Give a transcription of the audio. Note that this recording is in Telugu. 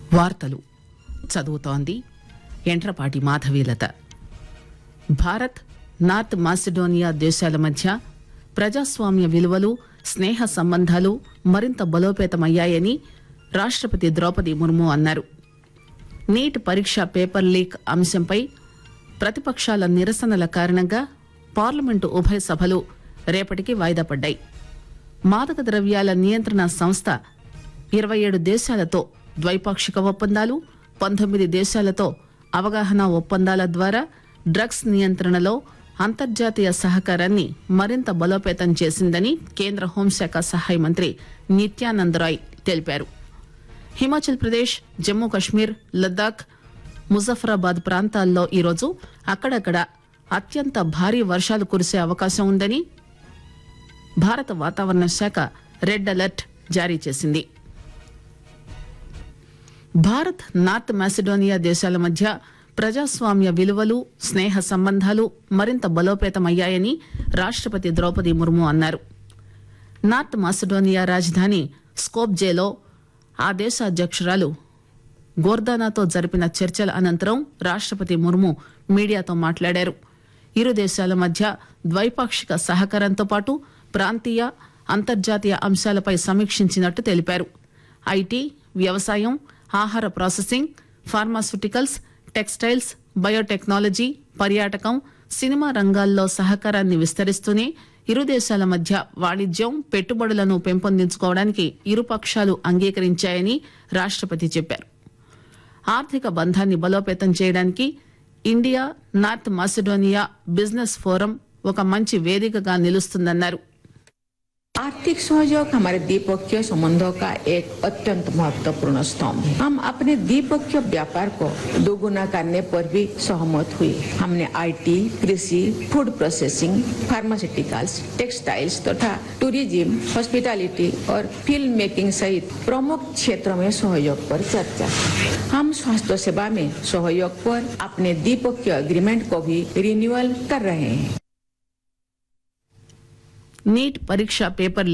వార్తలు చదువుతోంది ఎంట్రపాటి మాధవీలత భారత్ నార్త్ మాసిడోనియా దేశాల మధ్య ప్రజాస్వామ్య విలువలు స్నేహ సంబంధాలు మరింత బలోపేతమయ్యాయని రాష్టపతి ద్రౌపది ముర్ము అన్నారు నీట్ పరీక్ష పేపర్ లీక్ అంశంపై ప్రతిపక్షాల నిరసనల కారణంగా పార్లమెంటు ఉభయ సభలు రేపటికి వాయిదా పడ్డాయి మాదక ద్రవ్యాల నియంత్రణ సంస్థ ఇరవై ఏడు దేశాలతో ద్వైపాక్షిక ఒప్పందాలు పంతొమ్మిది దేశాలతో అవగాహన ఒప్పందాల ద్వారా డ్రగ్స్ నియంత్రణలో అంతర్జాతీయ సహకారాన్ని మరింత బలోపేతం చేసిందని కేంద్ర హోంశాఖ సహాయ మంత్రి నిత్యానంద్ రాయ్ తెలిపారు హిమాచల్ ప్రదేశ్ జమ్మూ కశ్మీర్ లద్దాఖ్ ముజఫరాబాద్ ప్రాంతాల్లో ఈరోజు అక్కడక్కడ అత్యంత భారీ వర్షాలు కురిసే అవకాశం ఉందని భారత వాతావరణ శాఖ రెడ్ అలర్ట్ జారీ చేసింది భారత్ నార్త్ మాసిడోనియా దేశాల మధ్య ప్రజాస్వామ్య విలువలు స్నేహ సంబంధాలు మరింత బలోపేతమయ్యాయని రాష్టపతి ద్రౌపది ముర్ము అన్నారు నార్త్ మాసిడోనియా రాజధాని స్కోప్జేలో ఆ దేశ అధ్యక్షురాలు గోర్దానాతో జరిపిన చర్చల అనంతరం రాష్టపతి ముర్ము మీడియాతో మాట్లాడారు ఇరు దేశాల మధ్య ద్వైపాక్షిక సహకారంతో పాటు ప్రాంతీయ అంతర్జాతీయ అంశాలపై సమీక్షించినట్టు తెలిపారు ఐటీ వ్యవసాయం ఆహార ప్రాసెసింగ్ ఫార్మాస్యూటికల్స్ టెక్స్టైల్స్ బయోటెక్నాలజీ పర్యాటకం సినిమా రంగాల్లో సహకారాన్ని విస్తరిస్తూనే ఇరు దేశాల మధ్య వాణిజ్యం పెట్టుబడులను పెంపొందించుకోవడానికి ఇరు పక్షాలు అంగీకరించాయని రాష్టపతి చెప్పారు ఆర్థిక బంధాన్ని బలోపేతం చేయడానికి India North Macedonia Business Forum ఒక మంచి వేదికగా నిలుస్తుందన్నారు आर्थिक सहयोग हमारे द्विपक्षीय संबंधों का एक अत्यंत महत्वपूर्ण स्तंभ है हम अपने द्विपक्षीय व्यापार को दोगुना करने पर भी सहमत हुए हमने आईटी, कृषि फूड प्रोसेसिंग फार्मास्यूटिकल्स टेक्सटाइल्स तथा टूरिज्म हॉस्पिटैलिटी और फिल्म मेकिंग सहित प्रमुख क्षेत्रों में सहयोग पर चर्चा की। हम स्वास्थ्य सेवा में सहयोग पर अपने द्विपक्षीय एग्रीमेंट को भी रिन्यूअल कर रहे हैं నీట్ పరీక్ష పేపర్